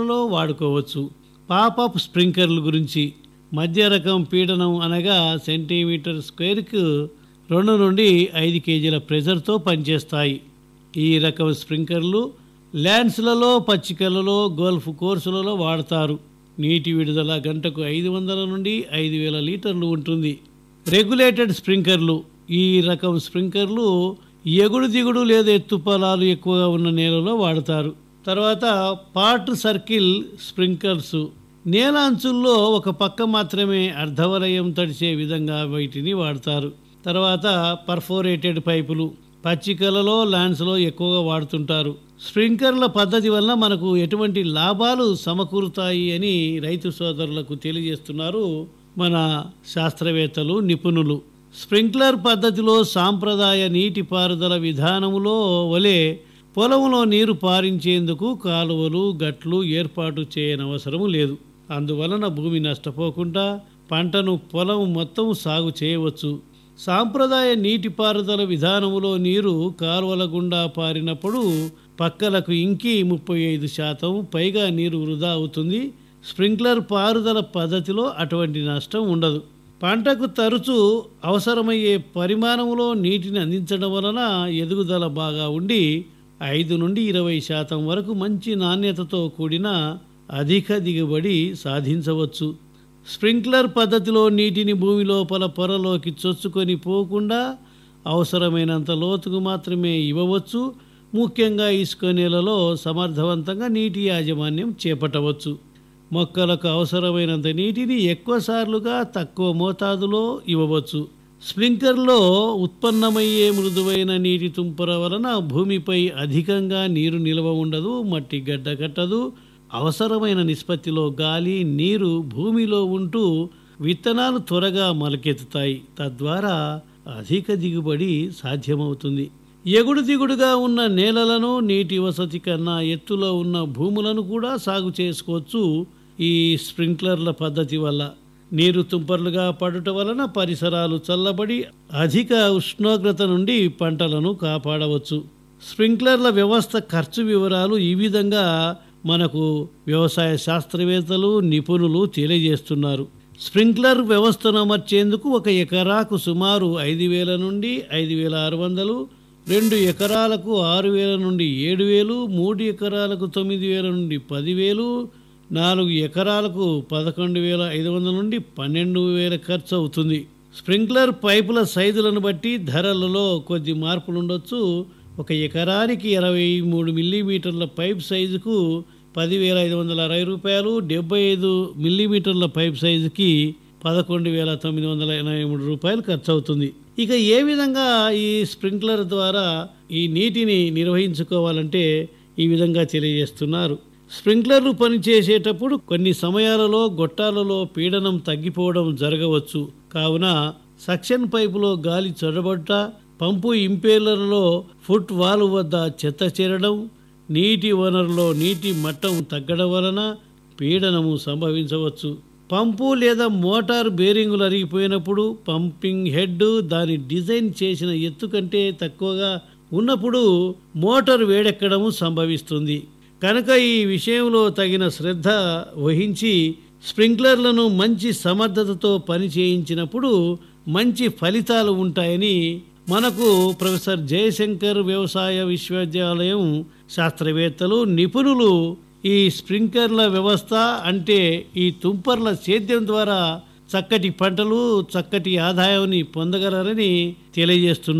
లో వాడుకోవచ్చు పాపప్ స్ప్రింక్లర్ల గురించి మధ్య రకం పీడనం అనగా సెంటీమీటర్ స్క్వేర్కు రెండు నుండి ఐదు కేజీల ప్రెజర్తో పనిచేస్తాయి ఈ రకం స్ప్రింక్లర్లు ల్యాండ్స్లలో పచ్చికలలో గోల్ఫ్ కోర్సులలో వాడతారు నీటి విడుదల గంటకు ఐదు వందల నుండి ఐదు వేల లీటర్లు ఉంటుంది రెగ్యులేటెడ్ స్ప్రింక్లర్లు ఈ రకం స్ప్రింక్లర్లు ఎగుడు దిగుడు లేదా ఎత్తు పొలాలు ఎక్కువగా ఉన్న నేలలో వాడతారు తర్వాత పార్ట్ సర్కిల్ స్ప్రింక్లర్స్ నేల అంచుల్లో ఒక పక్క మాత్రమే అర్ధవలయం తడిచే విధంగా వీటిని వాడతారు తర్వాత పర్ఫోరేటెడ్ పైపులు పచ్చికలలో ల్యాండ్స్లో ఎక్కువగా వాడుతుంటారు స్ప్రింక్లర్ల పద్ధతి వల్ల మనకు ఎటువంటి లాభాలు సమకూరుతాయి అని రైతు సోదరులకు తెలియజేస్తున్నారు మన శాస్త్రవేత్తలు నిపుణులు స్ప్రింక్లర్ పద్ధతిలో సాంప్రదాయ నీటిపారుదల విధానములో వలె పొలంలో నీరు పారించేందుకు కాలువలు గట్లు ఏర్పాటు చేయనవసరం లేదు అందువలన భూమి నష్టపోకుండా పంటను పొలం మొత్తం సాగు చేయవచ్చు సాంప్రదాయ నీటిపారుదల విధానములో నీరు కాలువల గుండా పారినప్పుడు పక్కలకు ఇంకి ముప్పై ఐదు శాతం పైగా నీరు వృధా అవుతుంది స్ప్రింక్లర్ పారుదల పద్ధతిలో అటువంటి నష్టం ఉండదు పంటకు తరచూ అవసరమయ్యే పరిమాణంలో నీటిని అందించడం వలన ఎదుగుదల బాగా ఉండి ఐదు నుండి ఇరవై శాతం వరకు మంచి నాణ్యతతో కూడిన అధిక దిగుబడి సాధించవచ్చు స్ప్రింక్లర్ పద్ధతిలో నీటిని భూమి లోపల పొరలోకి చొచ్చుకొని పోకుండా అవసరమైనంత లోతుకు మాత్రమే ఇవ్వవచ్చు ముఖ్యంగా ఇసుక నేలలో సమర్థవంతంగా నీటి యాజమాన్యం చేపట్టవచ్చు మొక్కలకు అవసరమైనంత నీటిని ఎక్కువ సార్లుగా తక్కువ మోతాదులో ఇవ్వవచ్చు స్ప్రింక్లర్లో ఉత్పన్నమయ్యే మృదువైన నీటి తుంపర వలన భూమిపై అధికంగా నీరు నిల్వ ఉండదు మట్టి గడ్డ కట్టదు అవసరమైన నిష్పత్తిలో గాలి నీరు భూమిలో ఉంటూ విత్తనాలు త్వరగా మొలకెత్తుతాయి తద్వారా అధిక దిగుబడి సాధ్యమవుతుంది ఎగుడు దిగుడుగా ఉన్న నేలలను నీటి వసతి కన్నా ఎత్తులో ఉన్న భూములను కూడా సాగు చేసుకోవచ్చు ఈ స్ప్రింక్లర్ల పద్ధతి వల్ల నీరు తుంపర్లుగా పడుట వలన పరిసరాలు చల్లబడి అధిక ఉష్ణోగ్రత నుండి పంటలను కాపాడవచ్చు స్ప్రింక్లర్ల వ్యవస్థ ఖర్చు వివరాలు ఈ విధంగా మనకు వ్యవసాయ శాస్త్రవేత్తలు నిపుణులు తెలియజేస్తున్నారు స్ప్రింక్లర్ వ్యవస్థను అమర్చేందుకు ఒక ఎకరాకు సుమారు ఐదు వేల నుండి ఐదు వేల ఆరు వందలు రెండు ఎకరాలకు ఆరు వేల నుండి ఏడు వేలు మూడు ఎకరాలకు తొమ్మిది వేల నుండి పదివేలు నాలుగు ఎకరాలకు పదకొండు వేల ఐదు వందల నుండి పన్నెండు వేల ఖర్చు అవుతుంది స్ప్రింక్లర్ పైపుల సైజులను బట్టి ధరలలో కొద్ది మార్పులు ఉండొచ్చు ఒక ఎకరానికి ఇరవై మూడు మిల్లీమీటర్ల పైప్ సైజుకు పదివేల ఐదు వందల అరవై రూపాయలు డెబ్బై ఐదు మిల్లీమీటర్ల పైప్ సైజుకి పదకొండు వేల తొమ్మిది వందల ఎనభై మూడు రూపాయలు ఖర్చు అవుతుంది ఇక ఏ విధంగా ఈ స్ప్రింక్లర్ ద్వారా ఈ నీటిని నిర్వహించుకోవాలంటే ఈ విధంగా తెలియజేస్తున్నారు స్ప్రింక్లర్లు పనిచేసేటప్పుడు కొన్ని సమయాలలో గొట్టాలలో పీడనం తగ్గిపోవడం జరగవచ్చు కావున సక్షన్ పైపులో గాలి చొరబడ్డ పంపు ఇంపేలర్లో ఫుట్ వాల్ వద్ద చెత్త చేరడం నీటి వనరులో నీటి మట్టం తగ్గడం వలన పీడనము సంభవించవచ్చు పంపు లేదా మోటార్ బేరింగులు అరిగిపోయినప్పుడు పంపింగ్ హెడ్ దాని డిజైన్ చేసిన ఎత్తు కంటే తక్కువగా ఉన్నప్పుడు మోటార్ వేడెక్కడము సంభవిస్తుంది కనుక ఈ విషయంలో తగిన శ్రద్ధ వహించి స్ప్రింక్లర్లను మంచి సమర్థతతో పని చేయించినప్పుడు మంచి ఫలితాలు ఉంటాయని మనకు ప్రొఫెసర్ జయశంకర్ వ్యవసాయ విశ్వవిద్యాలయం శాస్త్రవేత్తలు నిపుణులు ఈ స్ప్రింక్లర్ల వ్యవస్థ అంటే ఈ తుంపర్ల సేద్యం ద్వారా చక్కటి పంటలు చక్కటి ఆదాయాన్ని పొందగలరని తెలియజేస్తున్నారు